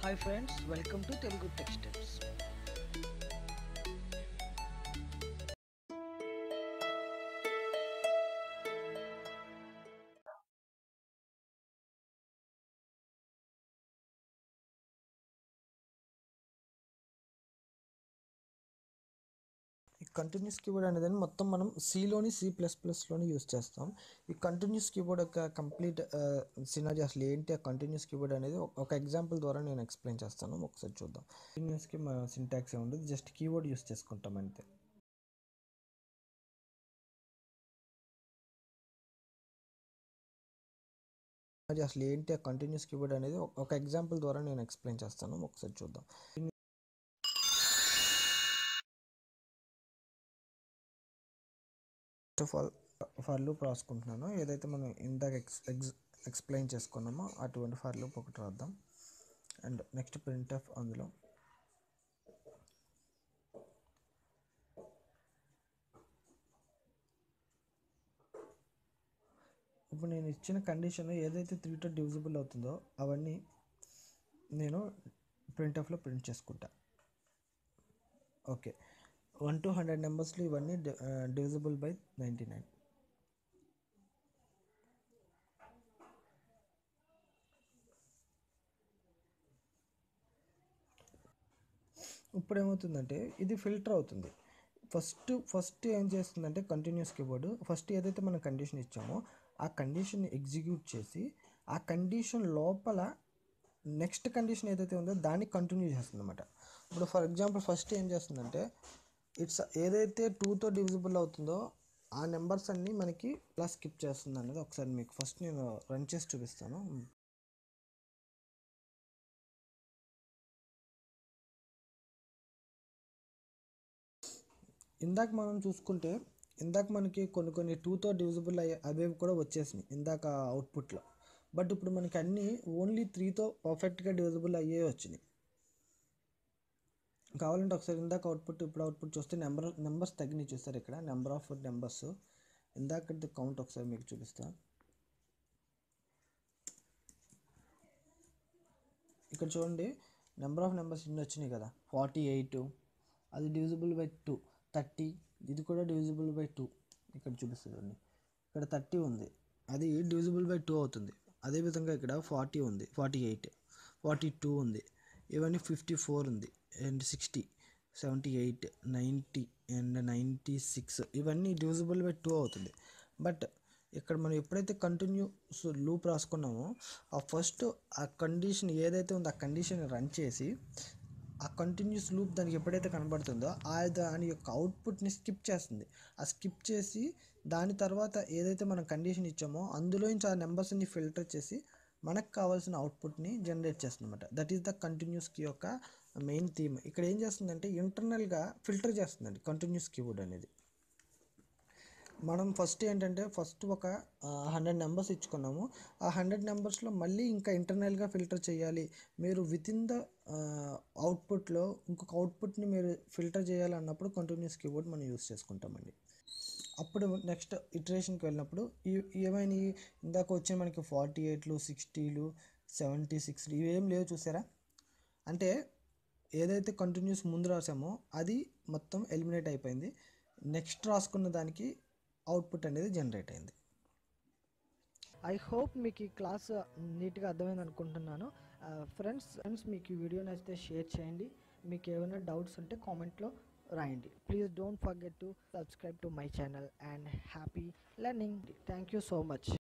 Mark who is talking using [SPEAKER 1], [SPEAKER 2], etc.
[SPEAKER 1] hi friends welcome to Telugu textiles
[SPEAKER 2] ఈ continues keyboard అనేది మొత్తం మనం సిలోని సి ప్లస్ ప్లస్లోని యూస్ చేస్తాం ఈ కంటిన్యూస్ కీబోర్డ్ యొక్క కంప్లీట్ సినరీ అసలు ఏంటి ఆ కంటిన్యూస్ కీబోర్డ్ అనేది ఒక- ఒక ఎగ్జాంపుల్ ద్వారా నేను ఎక్స్ప్లెయిన్ చేస్తాను ఒకసారి చూద్దాం కంటిన్యూస్కి మన సింటాక్స్ ఉండదు జస్ట్ కీబోర్డ్ యూస్ చేసుకుంటాం అంతే అది అసలు ఏంటి ఆ కంటిన్యూస్ కీబోర్డ్ అనేది ఒక- ఒక ఎగ్జాంపుల్ ద్వారా నేను ఎక్స్ప్లెయిన్ చేస్తాను ఒకసారి చూద్దాం first of all for loop రాసుకుంటున్నాను ఏదైతే మనం ఇందాక ఎక్స్ ఎక్స్ ఎక్స్ప్లెయిన్ చేసుకున్నామో అటువంటి ఫర్ లూప్ ఒకటి రాద్దాం అండ్ నెక్స్ట్ ప్రింట్ ఆఫ్ అందులో ఇప్పుడు నేను ఇచ్చిన కండిషన్ ఏదైతే త్రీతో డివిజిబుల్ అవుతుందో అవన్నీ నేను ప్రింట్ ఆఫ్లో ప్రింట్ చేసుకుంటా ఓకే వన్ టు హండ్రెడ్ నెంబర్స్లో ఇవన్నీ డివిజిబుల్ బై నైంటీ నైన్ ఇప్పుడు ఏమవుతుందంటే ఇది ఫిల్టర్ అవుతుంది ఫస్ట్ ఫస్ట్ ఏం చేస్తుందంటే కంటిన్యూస్ కీబోర్డ్ ఫస్ట్ ఏదైతే మనం కండిషన్ ఇచ్చామో ఆ కండిషన్ ఎగ్జిక్యూట్ చేసి ఆ కండిషన్ లోపల నెక్స్ట్ కండిషన్ ఏదైతే ఉందో దాన్ని కంటిన్యూ చేస్తుంది అనమాట ఇప్పుడు ఫర్ ఎగ్జాంపుల్ ఫస్ట్ ఏం చేస్తుందంటే ఇట్స్ ఏదైతే టూతో డివిజిబుల్ అవుతుందో ఆ నెంబర్స్ అన్నీ మనకి ఇలా స్కిప్ చేస్తుంది అనేది ఒకసారి మీకు ఫస్ట్ నేను రన్ చేసి చూపిస్తాను ఇందాక మనం చూసుకుంటే ఇందాక మనకి కొన్ని కొన్ని టూతో డివిజిబుల్ అయ్యే అవేవి కూడా వచ్చేసినాయి ఇందాక అవుట్పుట్లో బట్ ఇప్పుడు మనకి అన్నీ ఓన్లీ త్రీతో పర్ఫెక్ట్గా డివిజిబుల్ అయ్యే వచ్చినాయి కావాలంటే ఒకసారి ఇందాక అవుట్పుట్ ఇప్పుడు అవుట్పుట్ చూస్తే నెంబర్ నెంబర్స్ తగ్గినాయి చూస్తారు ఇక్కడ నెంబర్ ఆఫ్ నెంబర్స్ ఇందాక కౌంట్ ఒకసారి మీకు చూపిస్తాను ఇక్కడ చూడండి నెంబర్ ఆఫ్ నెంబర్స్ ఇన్ని వచ్చినాయి కదా ఫార్టీ ఎయిట్ అది డివిజిబుల్ బై టూ థర్టీ ఇది కూడా డివిజిబుల్ బై టూ ఇక్కడ చూపిస్తుంది చూడండి ఇక్కడ థర్టీ ఉంది అది డివిజిబుల్ బై టూ అవుతుంది అదేవిధంగా ఇక్కడ ఫార్టీ ఉంది ఫార్టీ ఎయిట్ ఫార్టీ టూ ఉంది ఇవన్నీ ఫిఫ్టీ ఫోర్ ఉంది and sixty seventy eight ninety and ninety six ఇవన్నీ డివిజిబుల్ బై టూ అవుతుంది బట్ ఇక్కడ మనం ఎప్పుడైతే కంటిన్యూస్ లూప్ రాసుకున్నామో ఆ ఫస్ట్ ఆ కండిషన్ ఏదైతే ఉందో ఆ కండిషన్ రన్ చేసి ఆ కంటిన్యూస్ లూప్ దానికి ఎప్పుడైతే కనబడుతుందో ఆ దాని యొక్క అవుట్పుట్ని స్కిప్ చేస్తుంది ఆ స్కిప్ చేసి దాని తర్వాత ఏదైతే మనం కండిషన్ ఇచ్చామో అందులోంచి ఆ నెంబర్స్ని ఫిల్టర్ చేసి మనకు కావాల్సిన అవుట్పుట్ని జనరేట్ చేస్తుంది అనమాట that is the continues key యొక్క మెయిన్ థీమ్ ఇక్కడ ఏం చేస్తుందంటే ఇంటర్నల్గా ఫిల్టర్ చేస్తుందండి కంటిన్యూస్ కీబోర్డ్ అనేది మనం ఫస్ట్ ఏంటంటే ఫస్ట్ ఒక హండ్రెడ్ నెంబర్స్ ఇచ్చుకున్నాము ఆ హండ్రెడ్ నెంబర్స్లో మళ్ళీ ఇంకా ఇంటర్నల్గా ఫిల్టర్ చేయాలి మీరు విత్ ఇన్ ద అవుట్పుట్లో ఇంకొక అవుట్పుట్ని మీరు ఫిల్టర్ చేయాలన్నప్పుడు కంటిన్యూస్ కీబోర్డ్ మనం యూస్ చేసుకుంటామండి అప్పుడు నెక్స్ట్ ఇటరేషన్కి వెళ్ళినప్పుడు ఈ- ఏమైనా ఇందాక వచ్చే మనకి ఫార్టీ ఎయిట్లు సిక్స్టీలు సెవెంటీ సిక్స్లు ఇవేం లేవు చూసారా అంటే ఏదైతే కంటిన్యూస్ ముందు రాసామో అది మొత్తం ఎలిమినేట్ అయిపోయింది నెక్స్ట్ రాసుకున్న దానికి అవుట్పుట్ అనేది జనరేట్ అయింది
[SPEAKER 1] ఐ హోప్ మీకు ఈ క్లాస్ నీట్గా అర్థమైంది అనుకుంటున్నాను ఫ్రెండ్స్ ఫ్రెండ్స్ మీకు ఈ వీడియో నచ్చితే షేర్ చేయండి మీకు ఏమైనా డౌట్స్ ఉంటే కామెంట్లో రాయండి please don't forget to subscribe to my channel and happy learning thank you so much